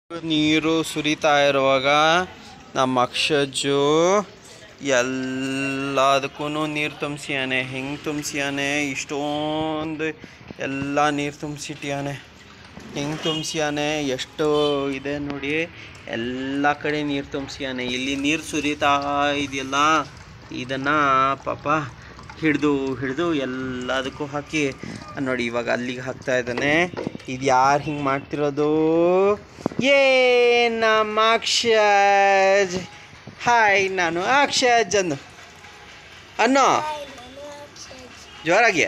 ನೀರು ಸುರಿತಾ ಇರುವಾಗ ನಮ್ಮ ಅಕ್ಷಜು ಎಲ್ಲದಕ್ಕೂ ನೀರು ತುಂಬಿಸ್ಯಾನೆ ಹೆಂಗೆ ತುಂಬಿಸ್ಯಾನೆ ಇಷ್ಟೊಂದು ಎಲ್ಲ ನೀರು ತುಂಬಿಸಿಟ್ಯಾನೆ ಹೆಂಗೆ ತುಂಬಿಸ್ಯಾನೆ ಎಷ್ಟು ಇದೆ ನೋಡಿ ಎಲ್ಲ ಕಡೆ ನೀರು ತುಂಬಿಸ್ಯಾನೆ ಇಲ್ಲಿ ನೀರು ಸುರಿತಾ ಇದೆಯಲ್ಲ ಇದನ್ನು ಪಾಪ ಹಿಡಿದು ಹಿಡಿದು ಎಲ್ಲದಕ್ಕೂ ಹಾಕಿ ನೋಡಿ ಇವಾಗ ಅಲ್ಲಿಗೆ ಹಾಕ್ತಾ ಇದ್ದಾನೆ ಇದು ಯಾರು ಹಿಂಗೆ ಮಾಡ್ತಿರೋದು ಏ ನಮ್ಮ ಅಕ್ಷಜ್ ಹಾಯ್ ನಾನು ಅಕ್ಷಜ್ ಅನ್ನು ಅನ್ನೋ ಜೋರಾಗಿ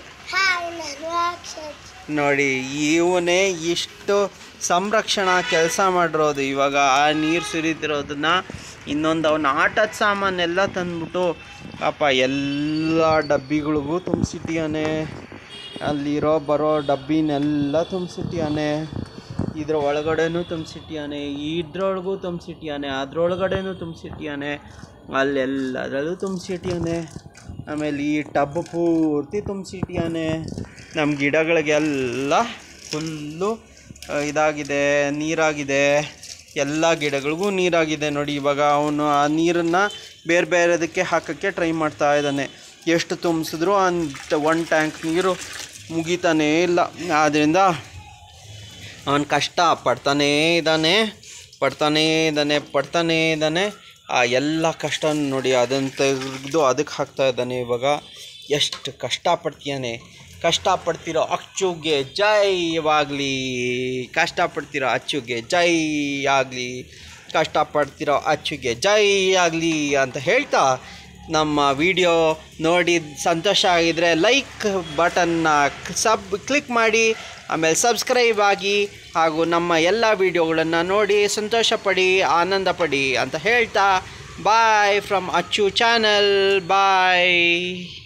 ನೋಡಿ ಇವನೇ ಇಷ್ಟು ಸಂರಕ್ಷಣಾ ಕೆಲಸ ಮಾಡಿರೋದು ಇವಾಗ ಆ ನೀರು ಸುರಿತಿರೋದನ್ನ ಇನ್ನೊಂದು ಅವನ ಆಟದ ಸಾಮಾನೆಲ್ಲ ತಂದ್ಬಿಟ್ಟು ಪಾಪ ಎಲ್ಲ ಡಬ್ಬಿಗಳಿಗೂ ತುಂಬಿಸಿಟ್ಟಿಯಾನೆ ಅಲ್ಲಿರೋ ಬರೋ ಡಬ್ಬಿನೆಲ್ಲ ತುಂಬಿಸಿಟ್ಟಿಯಾನೆ ಇದ್ರ ಒಳಗಡೆನೂ ತುಂಬಿಸಿಟ್ಟಿಯಾನೆ ಇದ್ರೊಳಗೂ ತುಂಬಿಸಿಟ್ಟಿಯಾನೆ ಅದ್ರೊಳಗಡೆನೂ ತುಂಬಿಸಿಟ್ಟಿಯಾನೆ ಅಲ್ಲೆಲ್ಲದರಲ್ಲೂ ತುಂಬಿಸಿಟ್ಟಿಯಾನೆ ಆಮೇಲೆ ಈ ಟಬ್ ಪೂರ್ತಿ ತುಂಬಿಸಿಟ್ಟಿಯಾನೆ ನಮ್ಮ ಗಿಡಗಳಿಗೆಲ್ಲ ಫುಲ್ಲು ಇದಾಗಿದೆ ನೀರಾಗಿದೆ ಎಲ್ಲ ಗಿಡಗಳಿಗೂ ನೀರಾಗಿದೆ ನೋಡಿ ಇವಾಗ ಅವನು ಆ ನೀರನ್ನು ಬೇರೆ ಬೇರೆದಕ್ಕೆ ಹಾಕೋಕ್ಕೆ ಟ್ರೈ ಮಾಡ್ತಾ ಇದ್ದಾನೆ ಎಷ್ಟು ತುಂಬಿಸಿದ್ರು ಅಂತ ಒನ್ ಟ್ಯಾಂಕ್ ನೀರು ಮುಗಿತಾನೇ ಇಲ್ಲ ಆದ್ದರಿಂದ ಅವನು ಕಷ್ಟ ಪಡ್ತಾನೇ ಇದ್ದಾನೆ ಪಡ್ತಾನೇ ಇದ್ದಾನೆ ಪಡ್ತಾನೇ ಇದ್ದಾನೆ ಆ ಎಲ್ಲ ಕಷ್ಟ ನೋಡಿ ಅದನ್ನು ತೆಗೆದು ಅದಕ್ಕೆ ಹಾಕ್ತಾ ಇದ್ದಾನೆ ಇವಾಗ ಎಷ್ಟು ಕಷ್ಟಪಡ್ತೀಯಾನೆ ಕಷ್ಟಪಡ್ತಿರೋ ಅಚ್ಚುಗೆ ಜೈವಾಗಲಿ ಕಷ್ಟಪಡ್ತಿರೋ ಅಚ್ಚುಗೆ ಜೈ ಆಗಲಿ ಕಷ್ಟಪಡ್ತಿರೋ ಅಚ್ಚುಗೆ ಜೈ ಆಗಲಿ ಅಂತ ಹೇಳ್ತಾ ನಮ್ಮ ವಿಡಿಯೋ ನೋಡಿ ಸಂತೋಷ ಆಗಿದರೆ ಲೈಕ್ ಬಟನ್ನ ಸಬ್ ಕ್ಲಿಕ್ ಮಾಡಿ ಆಮೇಲೆ ಸಬ್ಸ್ಕ್ರೈಬ್ ಆಗಿ ಹಾಗೂ ನಮ್ಮ ಎಲ್ಲ ವಿಡಿಯೋಗಳನ್ನು ನೋಡಿ ಸಂತೋಷ ಪಡಿ ಆನಂದ ಪಡಿ ಅಂತ ಹೇಳ್ತಾ ಬಾಯ್ ಫ್ರಮ್ ಅಚ್ಚು ಚಾನಲ್ ಬಾಯ್